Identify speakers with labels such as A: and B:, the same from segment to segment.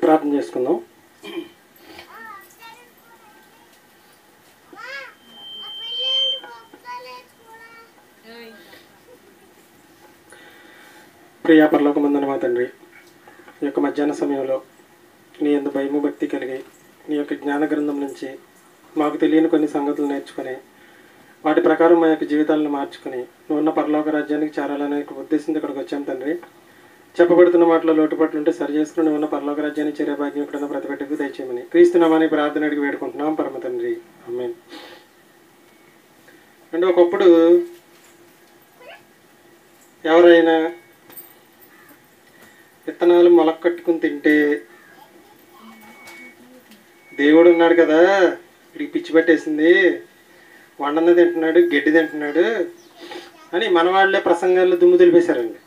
A: ప్రార్థన చేసుకుందాం ప్రియా పరలోకమందున మా తండ్రి ఈ యొక్క మధ్యాహ్న సమయంలో నీ ఎందు భయము భక్తి కలిగి నీ యొక్క జ్ఞాన గ్రంథం నుంచి మాకు తెలియని కొన్ని సంగతులు నేర్చుకొని వాటి ప్రకారం మా యొక్క జీవితాలను మార్చుకొని నువ్వు ఉన్న పరలోక రాజ్యానికి చేరాలనే ఉద్దేశంతో ఇక్కడికి వచ్చాం తండ్రి చెప్పబడుతున్న మాటలో లోటుపాట్లు ఉంటే సరి చేసుకుని నువ్వు ఉన్న పరలోక రాజ్యాన్ని చేరే భాగ్యం ఎక్కడన్నా ప్రతిపెట్టుకు దయచేయమని క్రీస్తునామని ప్రార్థన అడిగి వేడుకుంటున్నాం పరమ తండ్రి అమ్మే అంటే ఒకప్పుడు ఎవరైనా విత్తనాలు మొలకట్టుకుని తింటే దేవుడు ఉన్నాడు కదా వీడికి పిచ్చి పట్టేసింది వండన్న తింటున్నాడు గడ్డి తింటున్నాడు అని మన వాళ్ళే ప్రసంగాల్లో దుమ్ము దులిపేశారండి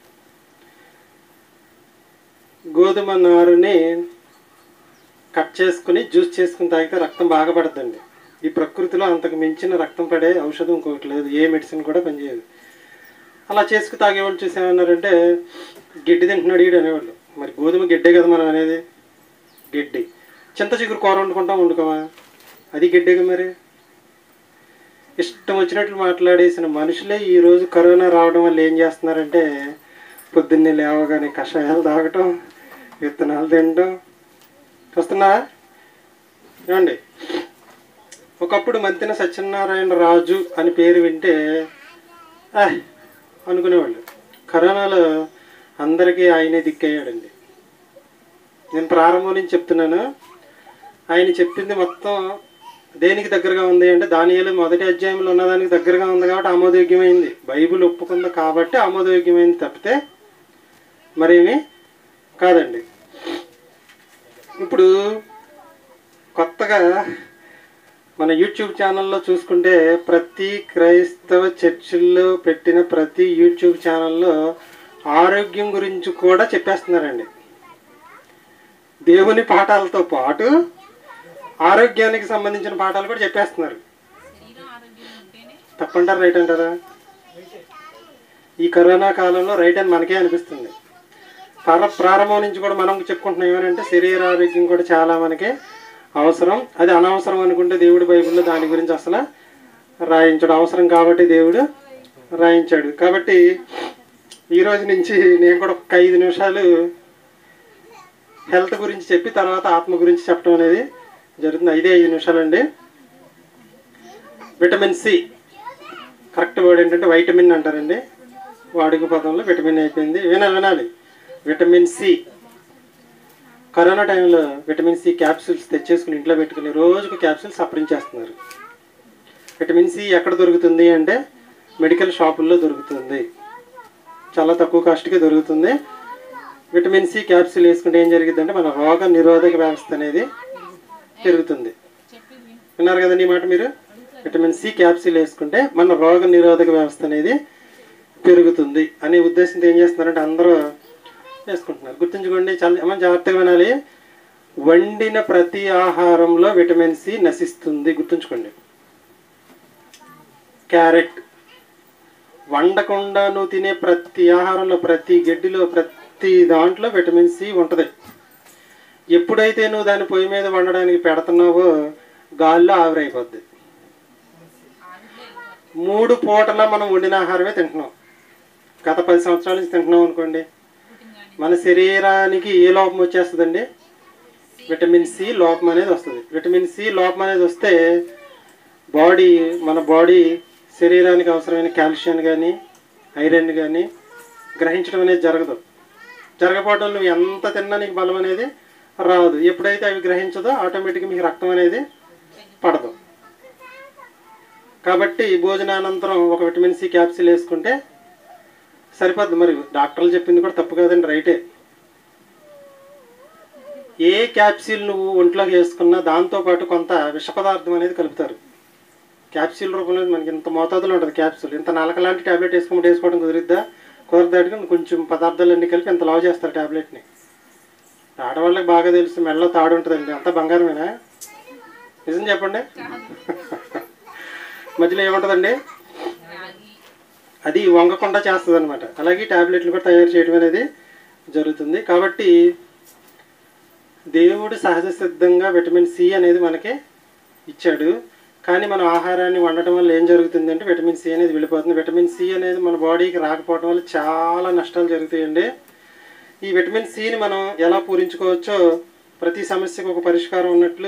A: గోధుమ నారుని కట్ చేసుకుని జ్యూస్ చేసుకుని తాగితే రక్తం బాగా పడుతుంది ఈ ప్రకృతిలో అంతకు మించిన రక్తం పడే ఔషధం ఇంకొకటి లేదు ఏ మెడిసిన్ కూడా పనిచేయదు అలా చేసుకు తాగేవాళ్ళు చూసేమన్నారంటే గిడ్డి తింటున్నాడు ఈడు అనేవాళ్ళు మరి గోధుమ గిడ్డే కదా మనం అనేది గిడ్డి చింత చిగురు కూర వండుకుంటాం వండుకోమా అది గిడ్డేగా మరి ఇష్టం వచ్చినట్లు మాట్లాడేసిన మనుషులే ఈరోజు కరోనా రావడం వల్ల ఏం చేస్తున్నారంటే పొద్దున్నే లేవగానే కషాయాలు తాగటం విత్తనాలు తినడం చూస్తున్నా ఏమండి ఒకప్పుడు మంతిన సత్యనారాయణ రాజు అని పేరు వింటే "ఆహ్" అనుకునేవాళ్ళు కరోనాలో అందరికీ ఆయనే దిక్కయ్యాడండి నేను ప్రారంభం నుంచి చెప్తున్నాను ఆయన చెప్పింది మొత్తం దేనికి దగ్గరగా ఉంది అంటే దానియాలు మొదటి అధ్యాయంలో ఉన్నదానికి దగ్గరగా ఉంది కాబట్టి ఆమోదయోగ్యమైంది బైబిల్ ఒప్పుకుంది కాబట్టి ఆమోదయోగ్యమైంది తప్పితే మరేమి కాదండి ఇప్పుడు కొత్తగా మన యూట్యూబ్ ఛానల్లో చూసుకుంటే ప్రతి క్రైస్తవ చర్చిల్లో పెట్టిన ప్రతి యూట్యూబ్ ఛానల్లో ఆరోగ్యం గురించి కూడా చెప్పేస్తున్నారండి దేవుని పాఠాలతో పాటు ఆరోగ్యానికి సంబంధించిన పాఠాలు కూడా చెప్పేస్తున్నారు తప్పంటారా రైట్ అంటారా ఈ కరోనా కాలంలో రైట్ అని మనకే అనిపిస్తుంది ప్రార ప్రారంభం నుంచి కూడా మనం చెప్పుకుంటున్నాం ఏమనంటే శరీర ఆరోగ్యం కూడా చాలా మనకి అవసరం అది అనవసరం అనుకుంటే దేవుడు బైబిల్లో దాని గురించి అసలు రాయించాడు అవసరం కాబట్టి దేవుడు రాయించాడు కాబట్టి ఈ రోజు నుంచి నేను కూడా ఒక ఐదు నిమిషాలు హెల్త్ గురించి చెప్పి తర్వాత ఆత్మ గురించి చెప్పడం అనేది జరుగుతుంది ఐదే ఐదు నిమిషాలండి విటమిన్ సి కరెక్ట్ వర్డ్ ఏంటంటే వైటమిన్ అంటారండి వాడుక పదంలో విటమిన్ అయిపోయింది వినాలి వినాలి విటమిన్ సి కరోనా టైంలో విటమిన్ సి క్యాప్సూల్స్ తెచ్చేసుకుని ఇంట్లో పెట్టుకుని రోజుకు క్యాప్సూల్స్ సప్రించేస్తున్నారు విటమిన్ సి ఎక్కడ దొరుకుతుంది అంటే మెడికల్ షాపుల్లో దొరుకుతుంది చాలా తక్కువ కాస్ట్కి దొరుకుతుంది విటమిన్ సి క్యాప్సూల్ వేసుకుంటే ఏం జరిగింది అంటే మన రోగ నిరోధక వ్యవస్థ అనేది పెరుగుతుంది విన్నారు కదండి ఈ మాట మీరు విటమిన్ సి క్యాప్సూల్ వేసుకుంటే మన రోగ నిరోధక వ్యవస్థ అనేది పెరుగుతుంది అనే ఉద్దేశంతో ఏం చేస్తున్నారంటే అందరూ వేసుకుంటున్నారు గుర్తుంచుకోండి చాలా ఏమన్నా జాగ్రత్తగా వినాలి వండిన ప్రతి ఆహారంలో విటమిన్ సి నశిస్తుంది గుర్తుంచుకోండి క్యారెట్ వండకుండా నువ్వు తినే ప్రతి ఆహారంలో ప్రతి గడ్డిలో ప్రతి దాంట్లో విటమిన్ సి ఉంటుంది ఎప్పుడైతే నువ్వు దాన్ని పొయ్యి మీద వండడానికి పెడుతున్నావో గాల్లో ఆవిరైపోద్ది మూడు పూటలా మనం వండిన ఆహారమే తింటున్నాం గత పది సంవత్సరాల నుంచి తింటున్నాం అనుకోండి మన శరీరానికి ఏ లోపం వచ్చేస్తుందండి విటమిన్ సి లోపం అనేది వస్తుంది విటమిన్ సి లోపం అనేది వస్తే బాడీ మన బాడీ శరీరానికి అవసరమైన కాల్షియం కానీ ఐరన్ కానీ గ్రహించడం అనేది జరగదు జరగకపోవడం నువ్వు ఎంత తిన్నా నీకు బలం అనేది రాదు ఎప్పుడైతే అవి గ్రహించదో ఆటోమేటిక్గా మీకు రక్తం అనేది పడదు కాబట్టి భోజనానంతరం ఒక విటమిన్ సి క్యాప్సిల్ వేసుకుంటే సరిపోద్ది మరి డాక్టర్లు చెప్పింది కూడా తప్పు కాదండి రైటే ఏ క్యాప్సిల్ నువ్వు ఒంట్లోకి వేసుకున్నా దాంతోపాటు కొంత విష పదార్థం అనేది కలుపుతారు క్యాప్సిల్ రూపంలో మనకి ఇంత మోతాదులో ఉంటుంది క్యాప్సిల్ ఇంత నలక లాంటి ట్యాబ్లెట్ వేసుకోమని వేసుకోవడం కుదిరిద్దా కుదరదాటిగా కొంచెం పదార్థాలన్నీ కలిపి ఇంత లావు చేస్తారు ట్యాబ్లెట్ని ఆడవాళ్ళకి బాగా తెలుసు మెడలో తాడు ఉంటుందండి అంతా బంగారమేనా నిజం చెప్పండి మధ్యలో ఏముంటుందండి అది వంగకుండా చేస్తుంది అనమాట అలాగే టాబ్లెట్లు కూడా తయారు చేయడం అనేది జరుగుతుంది కాబట్టి దేవుడు సహజ సిద్ధంగా విటమిన్ సి అనేది మనకి ఇచ్చాడు కానీ మనం ఆహారాన్ని వండటం వల్ల ఏం జరుగుతుందంటే విటమిన్ సి అనేది వెళ్ళిపోతుంది విటమిన్ సి అనేది మన బాడీకి రాకపోవడం వల్ల చాలా నష్టాలు జరుగుతాయండి ఈ విటమిన్ సిని మనం ఎలా పూరించుకోవచ్చో ప్రతి సమస్యకు ఒక పరిష్కారం ఉన్నట్లు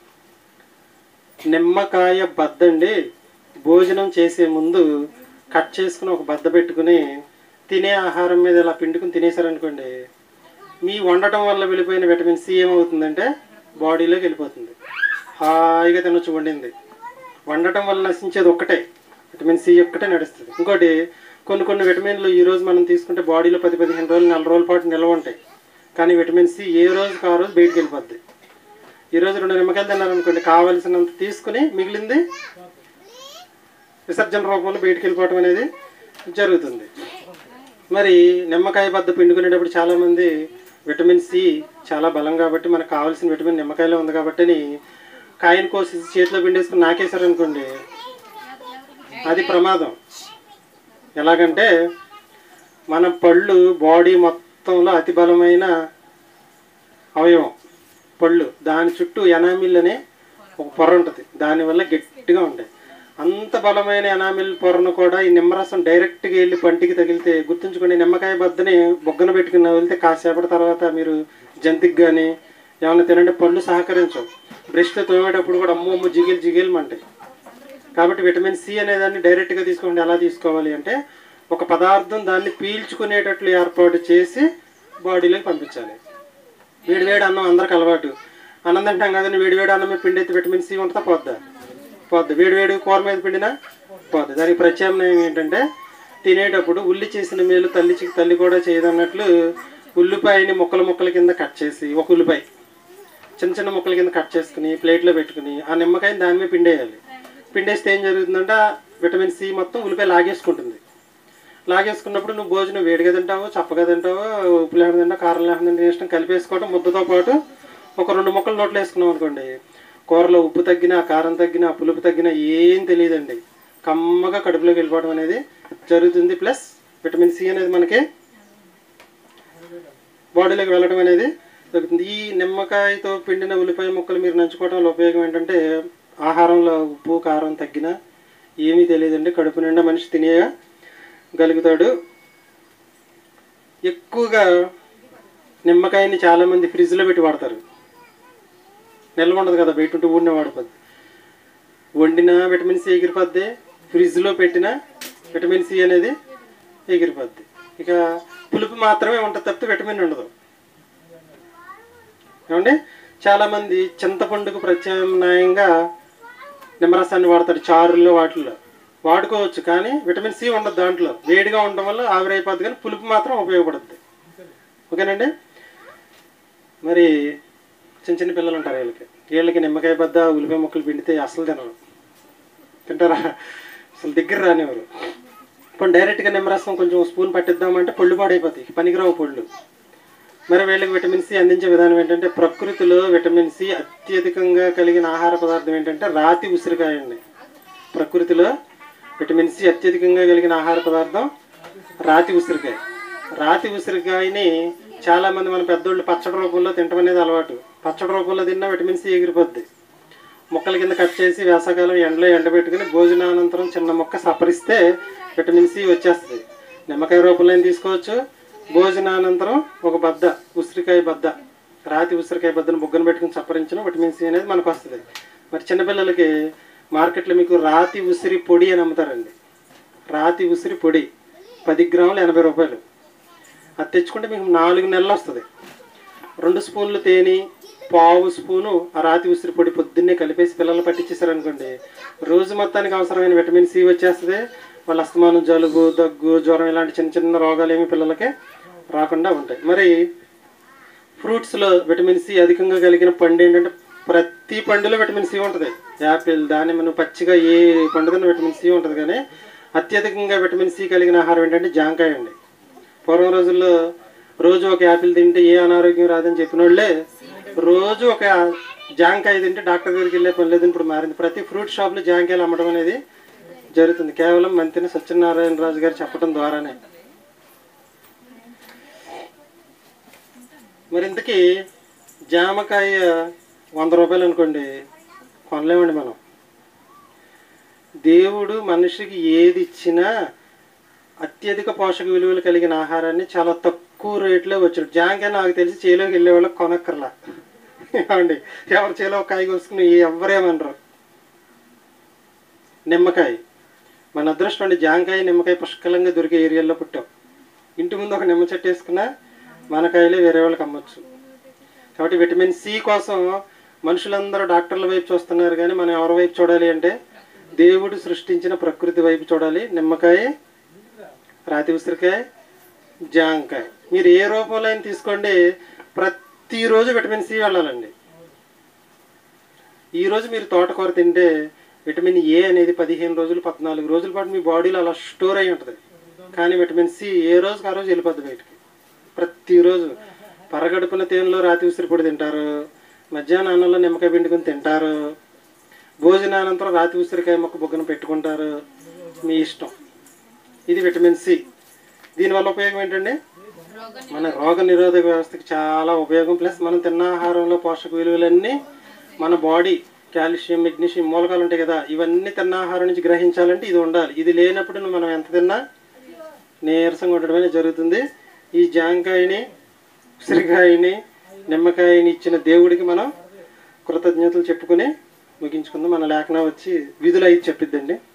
A: నిమ్మకాయ బద్దండి భోజనం చేసే ముందు కట్ చేసుకుని ఒక బద్ద పెట్టుకుని తినే ఆహారం మీద ఇలా పిండుకుని తినేసారనుకోండి మీ వండటం వల్ల వెళ్ళిపోయిన విటమిన్ సి ఏమవుతుందంటే బాడీలోకి వెళ్ళిపోతుంది హాయిగా తినొచ్చు వండింది వండటం వల్ల నశించేది ఒక్కటే విటమిన్ సి ఒక్కటే నడుస్తుంది ఇంకోటి కొన్ని కొన్ని విటమిన్లు ఈ రోజు మనం తీసుకుంటే బాడీలో పది పదిహేను రోజులు నెల రోజుల పాటు నిల్వ ఉంటాయి కానీ విటమిన్ సి ఏ రోజుకి ఆ రోజు బయటికి వెళ్ళిపోద్ది ఈ రోజు రెండు నిమ్మకాయలు తిన్నారనుకోండి కావలసినంత తీసుకుని మిగిలింది విసర్జన రూపంలో బయటికి వెళ్ళిపోవడం అనేది జరుగుతుంది మరి నిమ్మకాయ బద్ద పిండుకునేటప్పుడు చాలామంది విటమిన్ సి చాలా బలం కాబట్టి మనకు కావాల్సిన విటమిన్ నిమ్మకాయలో ఉంది కాబట్టి కాయను కోసి చేతిలో పిండేసుకుని నాకేశారనుకోండి అది ప్రమాదం ఎలాగంటే మన పళ్ళు బాడీ మొత్తంలో అతి బలమైన అవయవం పళ్ళు దాని చుట్టూ ఎనామిల్ అనే ఒక పొర ఉంటుంది దానివల్ల గట్టిగా ఉంటాయి అంత బలమైన ఎనామిల్ పొరను కూడా ఈ నిమ్మరసం డైరెక్ట్గా వెళ్ళి పంటికి తగిలితే గుర్తుంచుకోండి నిమ్మకాయ బద్దని బొగ్గన పెట్టుకుని వెళ్తే కాసేపటి తర్వాత మీరు జంతికి కానీ ఏమైనా తినంటే పళ్ళు సహకరించవు బ్రష్తో తోమేటప్పుడు కూడా అమ్మో అమ్మ జిగిల్ జిగిల్ అంటాయి కాబట్టి విటమిన్ సి అనే దాన్ని డైరెక్ట్గా తీసుకోండి ఎలా తీసుకోవాలి అంటే ఒక పదార్థం దాన్ని పీల్చుకునేటట్లు ఏర్పాటు చేసి బాడీలోకి పంపించాలి వేడి వేడి అన్నం అందరికి అలవాటు అన్నం తింటాం కదండి వేడి వేడి అన్నం మీద పిండి అయితే విటమిన్ సి ఉంటుందా పోద్దా పోద్ది వేడి వేడి కూర మీద పిండినా పోద్ది దానికి ప్రత్యామ్నాయం ఏంటంటే తినేటప్పుడు ఉల్లి చేసిన మేలు తల్లి చి- తల్లి కూడా చేయదన్నట్లు ఉల్లిపాయని ముక్కల ముక్కల కింద కట్ చేసి ఒక ఉల్లిపాయ చిన్న చిన్న ముక్కల కింద కట్ చేసుకుని ప్లేట్లో పెట్టుకుని ఆ నిమ్మకాయని దాని మీద పిండేయాలి పిండేస్తే ఏం జరుగుతుందంటే ఆ విటమిన్ సి మొత్తం ఉల్లిపాయ లాగేసుకుంటుంది లాగేసుకున్నప్పుడు నువ్వు భోజనం వేడిగా తింటావు చప్పగా తింటావు ఉప్పు లేకుండా తింటావు కారం లేకుండా తింటావు ఇష్టం కలిపేసుకోవడం ముద్దతో పాటు ఒక రెండు ముక్కలు నోట్లో వేసుకున్నాం అనుకోండి కూరలో ఉప్పు తగ్గినా కారం తగ్గినా పులుపు తగ్గినా ఏం తెలియదండి కమ్మగా కడుపులోకి వెళ్ళిపోవడం అనేది జరుగుతుంది ప్లస్ విటమిన్ సి అనేది మనకి బాడీలోకి వెళ్ళడం అనేది జరుగుతుంది ఈ నిమ్మకాయతో పిండిన ఉల్లిపాయ ముక్కలు మీరు నంచుకోవడం వల్ల ఉపయోగం ఏంటంటే ఆహారంలో ఉప్పు కారం తగ్గినా ఏమీ తెలియదండి కడుపు నిండా మనిషి తినేయగలుగుతాడు ఎక్కువగా నిమ్మకాయని చాలామంది ఫ్రిడ్జ్లో పెట్టి వాడతారు నిల్వ ఉండదు కదా బయట ఉంటే ఊడిన వాడిపోద్ది వండిన విటమిన్ సి ఎగిరిపోద్ది ఫ్రిడ్జ్లో పెట్టిన విటమిన్ సి అనేది ఎగిరిపోద్ది ఇక పులుపు మాత్రమే ఉంటుంది తప్పితే విటమిన్ ఉండదు ఏమండి చాలామంది చింతపండుకు ప్రత్యామ్నాయంగా నిమ్మరసాన్ని వాడతారు చారుల్లో వాటిల్లో వాడుకోవచ్చు కానీ విటమిన్ సి ఉండదు దాంట్లో వేడిగా ఉండడం వల్ల ఆవిరైపోద్ది కానీ పులుపు మాత్రం ఉపయోగపడుద్ది ఓకేనండి మరి చిన్న చిన్న పిల్లలు ఉంటారు వీళ్ళకి వీళ్ళకి నిమ్మకాయ బద్ద ఉల్లిపాయ ముక్కలు పిండితే అసలు తినరు తింటారా అసలు దగ్గర రానివారు ఇప్పుడు డైరెక్ట్గా నిమ్మరసం కొంచెం స్పూన్ పట్టిద్దామంటే పళ్ళు పాడైపోతాయి పనికిరావు పళ్ళు మరి వీళ్ళకి విటమిన్ సి అందించే విధానం ఏంటంటే ప్రకృతిలో విటమిన్ సి అత్యధికంగా కలిగిన ఆహార పదార్థం ఏంటంటే రాతి ఉసిరికాయ అండి ప్రకృతిలో విటమిన్ సి అత్యధికంగా కలిగిన ఆహార పదార్థం రాతి ఉసిరికాయ రాతి ఉసిరికాయని చాలా మంది మన పెద్దోళ్ళు పచ్చడి రూపంలో తినడం అనేది అలవాటు పచ్చడి రూపంలో తిన్నా విటమిన్ సి ఎగిరిపోద్ది ముక్కల కింద కట్ చేసి వేసవకాలం ఎండలో ఎండబెట్టుకుని భోజనానంతరం చిన్న ముక్క సపరిస్తే విటమిన్ సి వచ్చేస్తుంది నిమ్మకాయ రూపంలో అయినా తీసుకోవచ్చు భోజనానంతరం ఒక బద్ద ఉసిరికాయ బద్ద రాతి ఉసిరికాయ బద్దను బుగ్గను పెట్టుకుని చప్పరించిన విటమిన్ సి అనేది మనకు వస్తుంది మరి చిన్నపిల్లలకి మార్కెట్లో మీకు రాతి ఉసిరి పొడి అని అమ్ముతారండి రాతి ఉసిరి పొడి పది గ్రాములు ఎనభై రూపాయలు అది తెచ్చుకుంటే మీకు నాలుగు నెలలు వస్తుంది రెండు స్పూన్లు తేనె పావు స్పూను ఆ రాతి ఉసిరి పొడి పొద్దున్నే కలిపేసి పిల్లలు పట్టించేసారనుకోండి రోజు మొత్తానికి అవసరమైన విటమిన్ సి వచ్చేస్తుంది వాళ్ళ అస్తమానం జలుబు దగ్గు జ్వరం ఇలాంటి చిన్న చిన్న రోగాలు ఏమి పిల్లలకి రాకుండా ఉంటాయి మరి ఫ్రూట్స్లో విటమిన్ సి అధికంగా కలిగిన పండు ఏంటంటే ప్రతి పండులో విటమిన్ సి ఉంటుంది యాపిల్ దానిమ్మ నువ్వు పచ్చిగా ఏ పండుగన విటమిన్ సి ఉంటుంది కానీ అత్యధికంగా విటమిన్ సి కలిగిన ఆహారం ఏంటంటే జాంకాయ అండి పూర్వం రోజుల్లో రోజు ఒక యాపిల్ తింటే ఏ అనారోగ్యం రాదని చెప్పిన వాళ్ళే రోజు ఒక జాంకాయ తింటే డాక్టర్ దగ్గరికి వెళ్ళే పని లేదు ఇప్పుడు మారింది ప్రతి ఫ్రూట్ షాప్లో జాంకాయలు అమ్మడం అనేది జరుగుతుంది కేవలం మంత్రి సత్యనారాయణ రాజు గారు చెప్పడం ద్వారానే మరి ఇంతకీ జామకాయ వంద రూపాయలు అనుకోండి కొనలేమండి మనం దేవుడు మనిషికి ఏది ఇచ్చినా అత్యధిక పోషక విలువలు కలిగిన ఆహారాన్ని చాలా తక్కువ రేట్లో వచ్చాడు జాంకాయ నాకు తెలిసి చేలోకి వెళ్ళే వాళ్ళకి కొనక్కర్లా ఏమండి ఎవరి చేలో ఒక కాయ కోసుకుని ఎవరేమనరు నిమ్మకాయ మన అదృష్టం అండి జాంకాయ నిమ్మకాయ పుష్కలంగా దొరికే ఏరియాలో పుట్టాం ఇంటి ముందు ఒక నిమ్మ చెట్టు వేసుకున్నా మన కాయలే వేరే వాళ్ళకి అమ్మొచ్చు కాబట్టి విటమిన్ సి కోసం మనుషులందరూ డాక్టర్ల వైపు చూస్తున్నారు కానీ మనం ఎవరి వైపు చూడాలి అంటే దేవుడు సృష్టించిన ప్రకృతి వైపు చూడాలి నిమ్మకాయ రాతి ఉసిరికాయ జాంకాయ మీరు ఏ రూపంలో అయినా తీసుకోండి ప్రతిరోజు విటమిన్ సి వెళ్ళాలండి ఈరోజు మీరు తోటకూర తింటే విటమిన్ ఏ అనేది పదిహేను రోజులు పద్నాలుగు రోజుల పాటు మీ బాడీలో అలా స్టోర్ అయి ఉంటుంది కానీ విటమిన్ సి ఏ రోజుకి ఆ రోజు వెళ్ళిపోద్ది బయటికి ప్రతిరోజు పరగడుపున తేనెలో రాతి ఉసిరి పొడి తింటారు మధ్యాహ్నం అన్నంలో నిమ్మకాయ పిండుకొని తింటారు భోజనానంతరం రాతి ఉసిరికాయ మొక్క బొగ్గన పెట్టుకుంటారు మీ ఇష్టం ఇది విటమిన్ సి దీనివల్ల ఉపయోగం ఏంటండి మన రోగ నిరోధక వ్యవస్థకి చాలా ఉపయోగం ప్లస్ మనం తిన్న ఆహారంలో పోషక విలువలన్నీ మన బాడీ కాల్షియం మెగ్నీషియం మూలకాలు ఉంటాయి కదా ఇవన్నీ తిన్న ఆహారం నుంచి గ్రహించాలంటే ఇది ఉండాలి ఇది లేనప్పుడు మనం ఎంత తిన్నా నీరసంగా ఉండడమే జరుగుతుంది ఈ జాంకాయని ఉసిరికాయని నిమ్మకాయని ఇచ్చిన దేవుడికి మనం కృతజ్ఞతలు చెప్పుకొని ముగించుకుందాం మన లేఖన వచ్చి విధులు అయితే చెప్పిద్దండి